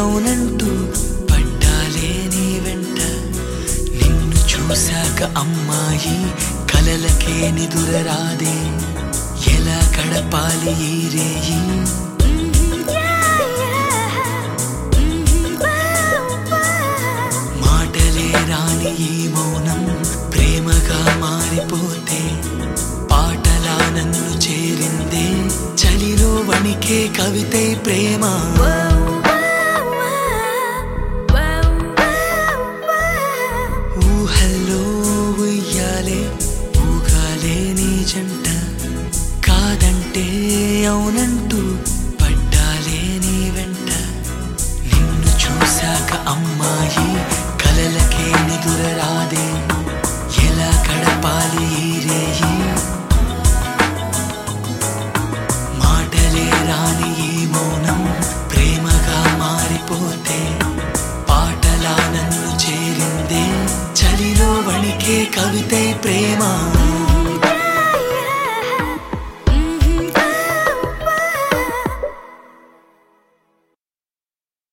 అవునంటూ పడ్డాలే నీ వెంట నిన్ను చూశాక అమ్మాయి కలలకే నిదురరాదే ఎలా గడపాలి ఈ రేయి మాటలే రాని ఈ మౌనం ప్రేమగా మారిపోతే పాటలా నన్ను చేరిందే చలిలో వణికే కవితై ప్రేమ ఊహల్లో ఉయ్యాలే ఊగాలే నీ జంట కాదంటే అవునంటూ పడ్డాలే నీ వెంట నిన్ను చూశాక అమ్మాయి కలలకే నిదురరాదే ఎలా గడపాలి ఈ రేయి మాటలే రాని ఈ మౌనం ప్రేమగా మారిపోతే పాటలా నన్ను చేరిందే చలిలో వణికే కవితై ప్రేమ